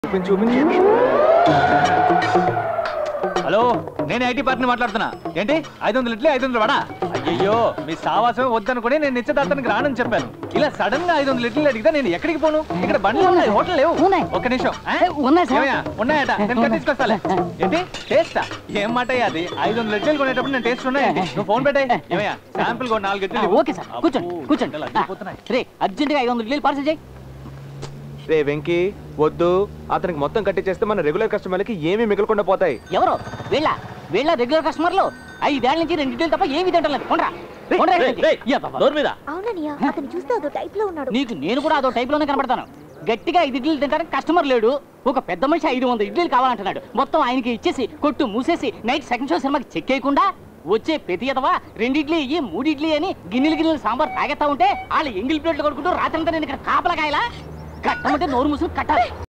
చూపించు చూపించు హలో నేను ఐటీ పార్టీని మాట్లాడుతున్నా ఏంటి ఐదు వందలు ఇడ్లీ ఐదు వందలు వడా అయ్యయ్యో మీ సావాసమే వద్దనుకుని నేను నిశ్చితార్థానికి రానని చెప్పాను ఇలా సడన్ గా ఐదు వందలు ఇడ్లీ అడిగితే నేను ఎక్కడికి పోను ఇక్కడ బండ్లు ఉన్నాయి హోటల్ లేవు ఉన్నాయి. ఒక్క నిమిషం ఆ? ఉన్నాయి సార్. ఏమయ్యా? ఉన్నాయట నేను కట్టి తీసుకొస్తాలే ఏంటి టేస్టా ఏం మాట అయ్యా అది ఐదు వందలు ఇడ్లీలు కొనేటప్పుడు నేను టేస్ట్ ఉన్నాయండి నువ్వు ఫోన్ పెట్టాయి ఏమయ్యా శాంపుల్ కూడా నాలుగు ఆ, ఇడ్లీలు ఇవ్వు. ఓకే సార్ కూర్చోండి అబ్బో, కూర్చోండి గంటలు ఆ, అదిరిపోతున్నాయి. రే అర్జెంటుగా ఐదు వందల ఇడ్లీలు పార్సల్ చేయి రే వెంకీ వద్దు అతనికి మొత్తం కట్టించేస్తే మన రెగ్యులర్ కస్టమర్లకి ఏమీ మిగలకుండా పోతాయి ఎవరు వీళ్ళ వీళ్ళ రెగ్యులర్ కస్టమర్లు ఐదేళ్ల నుంచి రెండు ఇడ్లీలు తప్ప ఏమి తింటలేదు కొండ్రా కొండ్రా ఇక్కడికి. యా బాబా. అవుననియా అతను చూస్తే అదో టైప్ లో ఉన్నాడు నీకు నేను కూడా అదో టైప్ లోనే కనబడతాను గట్టిగా ఐదు ఇడ్లీలు తింటానికి కస్టమర్ లేడు ఒక పెద్ద మనిషి ఐదు వందల ఇడ్లీలు కావాలంటున్నాడు మొత్తం ఆయనకి ఇచ్చేసి కొట్టు మూసేసి నైట్ సెకండ్ షో సినిమాకి చెక్ చేయకుండా వచ్చే ప్రతి ఎదవా రెండు ఇడ్లీ ఇయ్యి మూడు ఇడ్లీ అని గిన్నెలు గిన్నెలు సాంబార్ తాగేస్తా ఉంటే వాళ్ళు ఎంగిల్ ప్లేట్లు కొడుకుంటూ రాత్రంతా నేను ఇక్కడ కాపలా కాయలా కట్టమంటే నోరు మూసుకుని కట్టాలి